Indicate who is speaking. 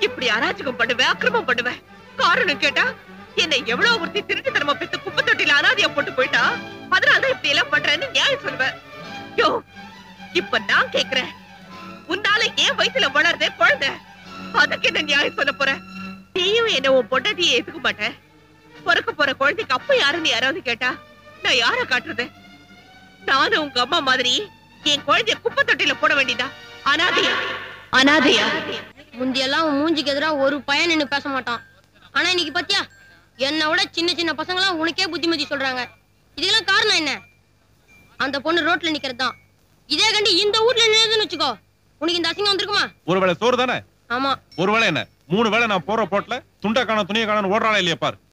Speaker 1: இப்படி அராஜகம் பண்ணுவேன் அக்கிரமம் பண்ணுவேன் காரணம் கேட்டா என்னை எவ்வளவு ஒருத்தி திருட்டுத்தனமா பெத்து குப்பை தொட்டில அனாதையா போட்டு போயிட்டா அதனாலதான் இப்படி எல்லாம் பண்றேன்னு நியாயம் சொல்லுவேன் யோ இப்ப நான் கேக்குறேன் உன்னால ஏன் வயித்துல வளருதே குழந்தை அதுக்கு என்ன நியாயம் சொல்ல போற நீயும் என்ன உன் பொண்டாட்டியை ஏத்துக்க மாட்டேன் பிறக்க போற குழந்தைக்கு அப்ப யாருன்னு யாராவது கேட்டா நான் யார காட்டுறது நானும் உங்க அம்மா மாதிரி என் குழந்தைய குப்பை தொட்டில போட வேண்டியதா அனாதையா அனாதையா
Speaker 2: முந்தியெல்லாம் உன் மூஞ்சிக்கு எதிரா ஒரு பையன் நின்னு பேச மாட்டான் ஆனா இன்னைக்கு பாத்தியா என்னை விட சின்ன சின்ன பசங்களாம் உனக்கே புத்திமதி சொல்றாங்க இதுக்கெல்லாம் காரணம் என்ன அந்த பொண்ணு ரோட்ல நிக்கிறது தான் இதே கண்டி இந்த ஊர்ல நின்னுதுன்னு வச்சுக்கோ உனக்கு இந்த அசிங்கம் வந்திருக்குமா
Speaker 3: ஒருவேளை சோறு தானே
Speaker 2: ஆமா
Speaker 3: ஒருவேளை என்ன மூணு வேளை நான் போற போட்ல துண்டை காண துணியை காண ஓடுறாளா இல்லையா பார்